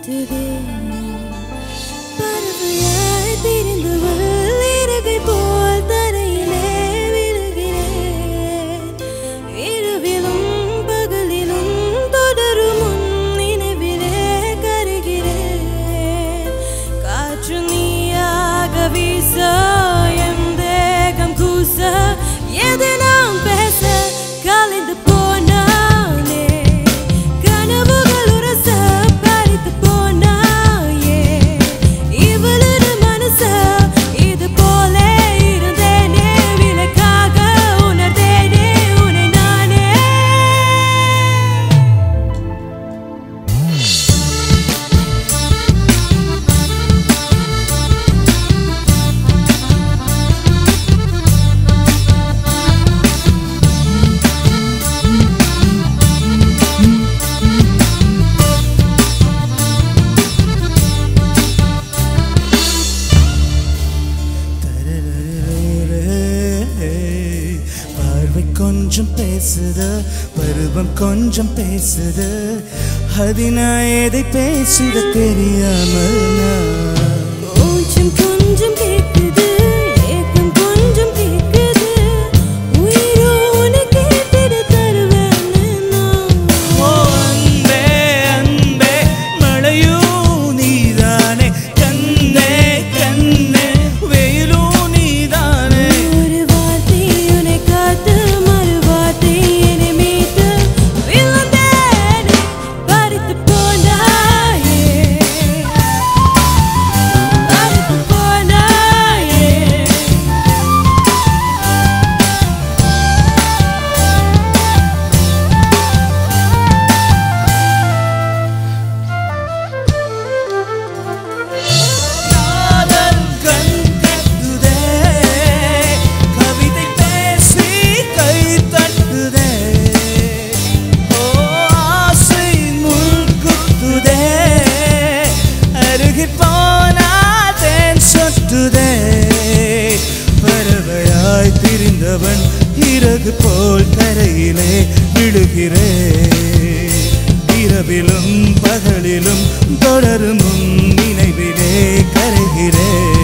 சுத்துதே பறவையாய் திரிந்தவள் இறகை போல் தரையிலே விழுகிறேன் இரவிலும் பகலிலும் தொடரும் உன் நினைவிலே கருகிறேன் காற்று நீயாக வீச என் தேகம் கூச எது நாம் பேச கலைந்து போனானே கனவுகள் உரச பறித்து போனாயே இவளது மனச இது போல இருந்தேனே விலக்காக உணர்ந்தேனே உன்னை நானே பார்வை கொஞ்சம் பேசுது பருவம் கொஞ்சம் பேசுது அது நான் எதை பேசிட தெரியாமல் நான் கொஞ்சம் கொஞ்சம் கேக்குது ஏக்கம் கொஞ்சம் கேக்குது உயிரோ உனக்கு கேட்டிட தருவேன்னு நான் ஓ அன்பே அன்பே மழையும் நீதானே கண்ணே கண்ணே வெயிலும் நீதானே ஒரு வார்த்தை உன்னை காத்து மறு வார்த்தை என்னை மீட்டு விழுந்தேனே பறித்து போனாயே பறித்து போனாயே காதல் கண் கட்டுதே கவிதை பேசி கை தட்டுதே ஓ ஆசை முள் குத்துதே அருகில் போனால் தேன் சொட்டுதே பறவையாய் திரிந்தவன் இறகு போல் தரையிலே விழுகிறே இரவிலும் பகலிலும் தொடரும் உன் நினைவிலே கரைகிறே